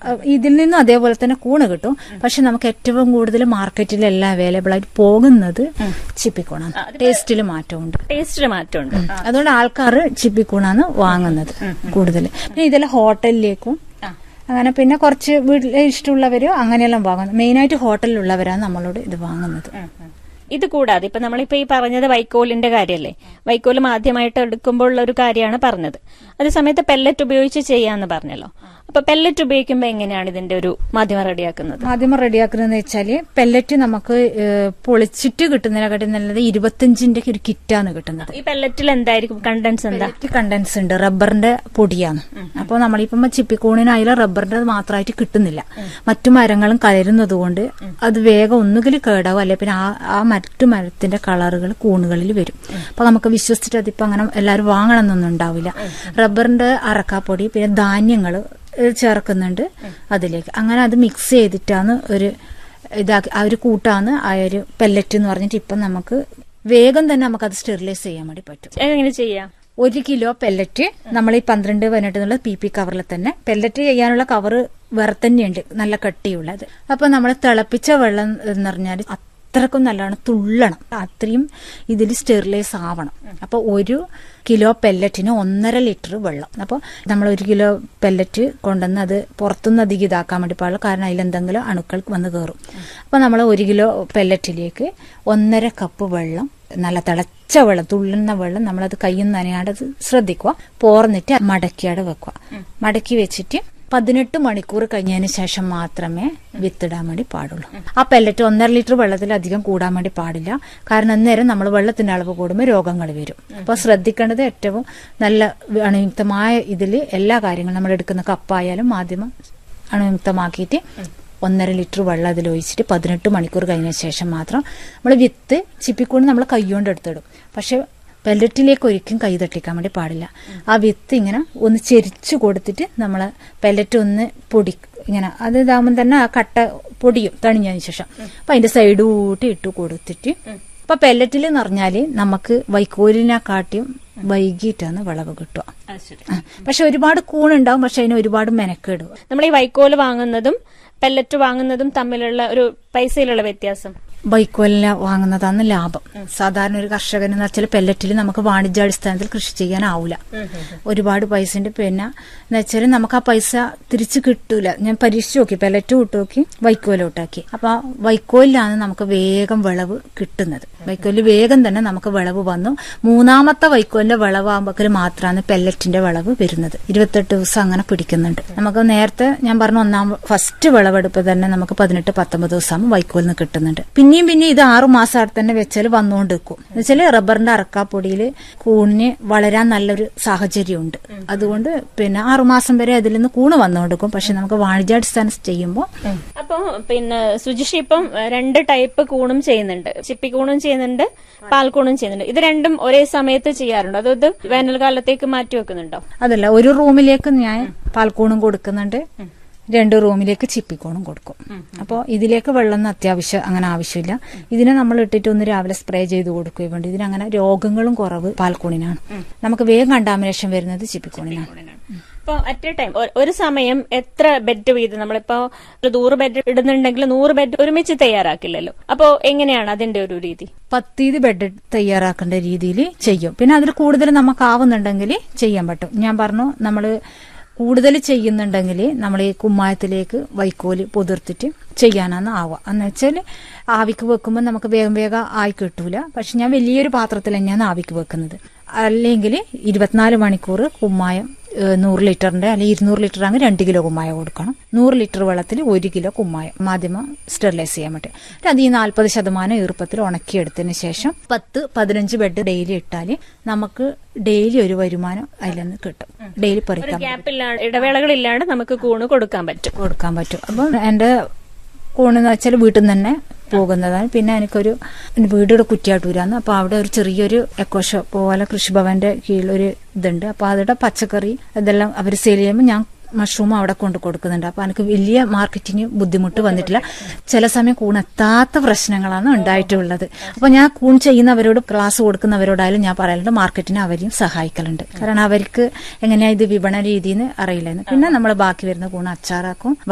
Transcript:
അഹ് ഇതിൽ നിന്നും അതേപോലെ തന്നെ കൂണ് കിട്ടും പക്ഷെ നമുക്ക് ഏറ്റവും കൂടുതൽ മാർക്കറ്റിൽ എല്ലാം അവൈലബിൾ ആയിട്ട് പോകുന്നത് ചിപ്പിക്കൂണാണ് ടേസ്റ്റിൽ മാറ്റമുണ്ട് ടേസ്റ്റിന് മാറ്റമുണ്ട് അതുകൊണ്ട് ആൾക്കാർ ചിപ്പിക്കൂണാണ് വാങ്ങുന്നത് കൂടുതൽ പിന്നെ ഇതെല്ലാം ഹോട്ടലിലേക്കും അങ്ങനെ പിന്നെ കുറച്ച് വീട്ടിൽ ഇഷ്ടമുള്ളവര് അങ്ങനെയെല്ലാം വാങ്ങുന്നത് മെയിനായിട്ട് ഹോട്ടലിലുള്ളവരാണ് നമ്മളോട് ഇത് വാങ്ങുന്നത് ഇത് കൂടാതെ ഇപ്പൊ നമ്മളിപ്പോ ഈ പറഞ്ഞത് വൈക്കോലിന്റെ കാര്യല്ലേ വൈക്കോലും ആദ്യമായിട്ട് എടുക്കുമ്പോൾ ഉള്ള ഒരു കാര്യമാണ് പറഞ്ഞത് അതേ സമയത്ത് പെല്ലറ്റ് ഉപയോഗിച്ച് ചെയ്യാന്ന് പറഞ്ഞല്ലോ അപ്പൊ പെല്ലറ്റ് ഉപയോഗിക്കുമ്പോൾ എങ്ങനെയാണ് ഇതിന്റെ ഒരു മാധ്യമം റെഡിയാക്കുന്നത് ആദ്യം റെഡിയാക്കുന്നതെന്ന് വെച്ചാല് പെല്ലറ്റ് നമുക്ക് ഏഹ്, പൊളിച്ചിട്ട് കിട്ടുന്നതിനെക്കാട്ടി നല്ലത് ഇരുപത്തിയഞ്ചിന്റെ ഒരു കിറ്റാണ് കിട്ടുന്നത് ഈ പെല്ലറ്റിൽ എന്തായിരിക്കും കണ്ടൻസ് എന്താ പെല്ലറ്റ് കണ്ടൻസ് ഉണ്ട് റബ്ബറിന്റെ പൊടിയാണ് അപ്പോൾ നമ്മളിപ്പം ചിപ്പിക്കൂണിനായാലും റബ്ബറിന്റെ മാത്രമായിട്ട് കിട്ടുന്നില്ല മറ്റു മരങ്ങളും കലരുന്നത് കൊണ്ട് അത് വേഗം ഒന്നുകിൽ കേടാവും അല്ലെ പിന്നെ ആ ആ മറ്റു മരത്തിന്റെ കളറുകൾ കൂണുകളിൽ വരും അപ്പൊ നമുക്ക് വിശ്വസിച്ചിട്ട് അതിപ്പോ അങ്ങനെ എല്ലാവരും വാങ്ങണമെന്നൊന്നും ഉണ്ടാവില്ല റബ്ബറിന്റെ അറക്കാപ്പൊടി പിന്നെ ധാന്യങ്ങൾ ചേർക്കുന്നുണ്ട് അതിലേക്ക് അങ്ങനെ അത് മിക്സ് ചെയ്തിട്ടാണ് ഒരു ഇതാക്കി ആ ഒരു കൂട്ടാണ് ആ ഒരു പെല്ലറ്റ് എന്ന് പറഞ്ഞിട്ട് ഇപ്പം നമുക്ക് വേഗം തന്നെ നമുക്ക് അത് സ്റ്റെറിലൈസ് ചെയ്യാൻ വേണ്ടി പറ്റും എങ്ങനെ ചെയ്യാം ഒരു കിലോ പെല്ലറ്റ് നമ്മൾ ഈ പന്ത്രണ്ട് പതിനെട്ട് എന്നുള്ള പി പി കവറിൽ തന്നെ പെല്ലറ്റ് ചെയ്യാനുള്ള കവർ വേറെ തന്നെയുണ്ട് നല്ല കട്ടിയുള്ളത് അപ്പൊ നമ്മൾ തിളപ്പിച്ച വെള്ളം എന്ന് പറഞ്ഞാൽ അത്രക്കും നല്ലതാണ് തുള്ളണം അത്രയും ഇതിൽ സ്റ്റെറിലൈസ് ആവണം അപ്പൊ ഒരു കിലോ പെല്ലറ്റിന് ഒന്നര ലിറ്റർ വെള്ളം അപ്പോൾ നമ്മൾ ഒരു കിലോ പെല്ലറ്റ് കൊണ്ടുവന്ന് അത് പുറത്തുനിന്ന് അധികം ഇതാക്കാൻ വേണ്ടി പാടില്ല കാരണം അതിലെന്തെങ്കിലും അണുക്കൾ വന്ന് കയറും അപ്പോൾ നമ്മൾ ഒരു കിലോ പെല്ലറ്റിലേക്ക് ഒന്നര കപ്പ് വെള്ളം നല്ല തിളച്ച വെള്ളം തുള്ളുന്ന വെള്ളം നമ്മളത് കയ്യിൽ നനയാണ്ട് അത് ശ്രദ്ധിക്കുക പോർന്നിട്ട് മടക്കിയാടെ വെക്കുക മടക്കി വെച്ചിട്ട് പതിനെട്ട് മണിക്കൂർ കഴിഞ്ഞതിന് ശേഷം മാത്രമേ വിത്തിടാൻ വേണ്ടി പാടുള്ളൂ ആ പെല്ലറ്റ് ഒന്നര ലിറ്റർ വെള്ളത്തിലധികം കൂടാൻ വേണ്ടി പാടില്ല കാരണം അന്നേരം നമ്മൾ വെള്ളത്തിന്റെ അളവ് കൂടുമ്പോൾ രോഗങ്ങൾ വരും അപ്പോൾ ശ്രദ്ധിക്കേണ്ടത് ഏറ്റവും നല്ല അണുയുക്തമായ ഇതിൽ എല്ലാ കാര്യങ്ങളും നമ്മൾ എടുക്കുന്ന കപ്പായാലും മാധ്യമം അണുയുക്തമാക്കിയിട്ട് ഒന്നര ലിറ്റർ വെള്ളം അതിൽ ഒഴിച്ചിട്ട് പതിനെട്ട് മണിക്കൂർ കഴിഞ്ഞ ശേഷം മാത്രം നമ്മൾ വിത്ത് ചിപ്പിക്കൊണ്ട് നമ്മൾ കൈകൊണ്ട് എടുത്തിടും പക്ഷെ പെല്ലറ്റിലേക്ക് ഒരിക്കലും കൈ തട്ടിക്കാൻ വേണ്ടി പാടില്ല ആ വിത്ത് ഇങ്ങനെ ഒന്ന് ചെരിച്ചു കൊടുത്തിട്ട് നമ്മൾ പെല്ലറ്റ് ഒന്ന് പൊടി ഇങ്ങനെ അത് ഇതാകുമ്പോൾ തന്നെ ആ കട്ട പൊടിയും തണിഞ്ഞതിന് ശേഷം അപ്പൊ അതിന്റെ സൈഡ് കൂട്ടി ഇട്ട് കൊടുത്തിട്ട് ഇപ്പൊ പെല്ലറ്റിൽ എന്ന് പറഞ്ഞാല് നമുക്ക് വൈക്കോലിനെക്കാട്ടിയും വൈകിട്ടാണ് വിളവ് കിട്ടുക ആ. പക്ഷെ ഒരുപാട് കൂണുണ്ടാവും പക്ഷെ അതിന് ഒരുപാട് മെനക്കേടും നമ്മൾ ഈ വൈക്കോല് വാങ്ങുന്നതും പെല്ലറ്റ് വാങ്ങുന്നതും തമ്മിലുള്ള ഒരു പൈസയിലുള്ള വ്യത്യാസം വൈക്കോലിനെ വാങ്ങുന്നതാണ് ലാഭം സാധാരണ ഒരു കർഷകൻ എന്ന് വെച്ചാൽ പെല്ലറ്റിൽ നമുക്ക് വാണിജ്യാടിസ്ഥാനത്തിൽ കൃഷി ചെയ്യാനാവൂല ഒരുപാട് പൈസ ഉണ്ട് പിന്നെ എന്ന് വെച്ചാൽ നമുക്ക് ആ പൈസ തിരിച്ചു കിട്ടൂല ഞാൻ പരീക്ഷിച്ച് നോക്കി പെല്ലറ്റ് വിട്ട് നോക്കി വൈക്കോല് വിട്ടാക്കി അപ്പൊ ആ വൈക്കോലിലാണ് നമുക്ക് വേഗം വിളവ് കിട്ടുന്നത് വൈക്കോലിൽ വേഗം തന്നെ നമുക്ക് വിളവ് വന്നു മൂന്നാമത്തെ വൈക്കോലിന്റെ വിളവാകുമ്പോൾ മാത്രമാണ് പെല്ലറ്റിന്റെ വിളവ് വരുന്നത് ഇരുപത്തെട്ട് ദിവസം അങ്ങനെ പിടിക്കുന്നുണ്ട് നമുക്ക് നേരത്തെ ഞാൻ പറഞ്ഞു ഒന്നാം ഫസ്റ്റ് വിളവെടുപ്പ് തന്നെ നമുക്ക് പതിനെട്ട് പത്തൊമ്പത് ദിവസം വൈക്കോലിൽ നിന്ന് കിട്ടുന്നുണ്ട് പിന്നെയും പിന്നെ ഇത് ആറു മാസം അവിടെ തന്നെ വെച്ചാൽ വന്നുകൊണ്ട് നിൽക്കും എന്നുവെച്ചാൽ റബ്ബറിന്റെ അറക്കാപ്പൊടിയിൽ കൂണിന് വളരാൻ നല്ലൊരു സാഹചര്യമുണ്ട് അതുകൊണ്ട് പിന്നെ ആറുമാസം വരെ അതിൽ നിന്ന് കൂണ് വന്നുകൊണ്ടിരിക്കും പക്ഷെ നമുക്ക് വാണിജ്യാടിസ്ഥാനം ചെയ്യുമ്പോൾ അപ്പൊ പിന്നെ സുജിഷി ഇപ്പം ഏഹ്, രണ്ട് ടൈപ്പ് കൂണും ചെയ്യുന്നുണ്ട് ചിപ്പിക്കൂണും ചെയ്യുന്നുണ്ട് പാൽക്കൂണും ചെയ്യുന്നുണ്ട് ഇത് രണ്ടും ഒരേ സമയത്ത് ചെയ്യാറുണ്ടോ അതോ ഇത് വേനൽക്കാലത്തേക്ക് മാറ്റി വെക്കുന്നുണ്ടോ അതല്ല ഒരു റൂമിലേക്ക് ഞാൻ പാൽക്കൂണും കൊടുക്കുന്നുണ്ട് രണ്ട് റൂമിലേക്ക് ചിപ്പിക്കോണും കൊടുക്കും അപ്പോൾ ഇതിലേക്ക് വെള്ളം ഒന്നും അത്യാവശ്യം അങ്ങനെ ആവശ്യമില്ല ഇതിനെ നമ്മൾ ഇട്ടിട്ട് ഒന്ന് രാവിലെ സ്പ്രേ ചെയ്ത് കൊടുക്കുകയും വേണ്ടി ഇതിനങ്ങനെ രോഗങ്ങളും കുറവ് പാൽക്കൂണിനാണ് നമുക്ക് വേഗം കണ്ടാമിനേഷൻ വരുന്നത് ചിപ്പിക്കോണിനാണ് ഇപ്പൊ അറ്റ് എ ടൈം ഒരു സമയം എത്ര ബെഡ് വീതം നമ്മളിപ്പോ ഒരു നൂറ് ബെഡ് ഇടുന്നുണ്ടെങ്കിൽ നൂറ് ബെഡ് ഒരുമിച്ച് തയ്യാറാക്കില്ലല്ലോ അപ്പോ എങ്ങനെയാണ് അതിന്റെ ഒരു രീതി പത്തീത് ബെഡ് തയ്യാറാക്കേണ്ട രീതിയിൽ ചെയ്യും പിന്നെ അതിൽ കൂടുതൽ നമുക്കാവുന്നുണ്ടെങ്കിൽ ചെയ്യാൻ പറ്റും ഞാൻ പറഞ്ഞു നമ്മൾ കൂടുതൽ ചെയ്യുന്നുണ്ടെങ്കിൽ നമ്മൾ ഈ കുമ്മായത്തിലേക്ക് വൈക്കോല് പൊതിർത്തിട്ട് ചെയ്യാനാണ് ആവുക എന്ന് വെച്ചാൽ ആവിക്ക് വെക്കുമ്പോൾ നമുക്ക് വേഗം വേഗം ആയി കിട്ടൂല പക്ഷെ ഞാൻ വലിയൊരു പാത്രത്തിൽ തന്നെയാണ് ആവിക്ക് വെക്കുന്നത് അല്ലെങ്കിൽ ഇരുപത്തിനാല് മണിക്കൂർ കുമ്മായം ഏഹ്, നൂറ് ലിറ്ററിന്റെ അല്ലെങ്കിൽ ഇരുന്നൂറ് ലിറ്റർ ആണെങ്കിൽ രണ്ട് കിലോ കുമ്മായം കൊടുക്കണം നൂറ് ലിറ്റർ വെള്ളത്തിൽ ഒരു കിലോ കുമ്മായം മാധ്യമം സ്റ്റെറിലൈസ് ചെയ്യാൻ പറ്റും എന്നിട്ട് അത് ഈ നാൽപ്പത് ശതമാനം ഈർപ്പത്തിൽ ഉണക്കിയെടുത്തതിന് ശേഷം പത്ത് പതിനഞ്ച് ബെഡ് ഡെയിലി ഇട്ടാൽ നമുക്ക് ഡെയിലി ഒരു വരുമാനം അതിൽ നിന്ന് കിട്ടും ഡെയിലി പറിക്കാൻ ഗ്യാപ്പില്ലാണ്ട് ഇടവേളകളില്ലാണ്ട് നമുക്ക് കൂണ് കൊടുക്കാൻ പറ്റും കൊടുക്കാൻ പറ്റും അപ്പം എന്റെ കൂണെന്ന് വെച്ചാൽ വീട്ടിൽ നിന്ന് തന്നെ പോകുന്നതാണ് പിന്നെ എനിക്കൊരു എൻ്റെ വീടിവിടെ കുറ്റിയാട്ടൂരാന്ന് അപ്പോൾ അവിടെ ഒരു ചെറിയൊരു എക്കോ ഷോപ്പ് പോലെ കൃഷിഭവന്റെ കീഴിലൊരു ഇതുണ്ട് അപ്പോൾ അവിടെ പച്ചക്കറി ഇതെല്ലാം അവർ സെയിൽ ചെയ്യുമ്പോൾ ഞാൻ മഷ്റൂം അവിടെ കൊണ്ട് കൊടുക്കുന്നുണ്ട് അപ്പോൾ എനിക്ക് വലിയ മാർക്കറ്റിന് ബുദ്ധിമുട്ട് വന്നിട്ടില്ല ചില സമയം കൂൺ എത്താത്ത പ്രശ്നങ്ങളാണ് ഉണ്ടായിട്ടുള്ളത് അപ്പോൾ ഞാൻ കൂൺ ചെയ്യുന്നവരോട് ക്ലാസ് കൊടുക്കുന്നവരോടായാലും ഞാൻ പറയലുണ്ട് മാർക്കറ്റിനെ അവരെയും സഹായിക്കലുണ്ട് കാരണം അവർക്ക് എങ്ങനെയാ ഇത് വിപണന രീതിന്ന് അറിയില്ലെന്ന് പിന്നെ നമ്മൾ ബാക്കി വരുന്ന കൂൺ അച്ചാറാക്കും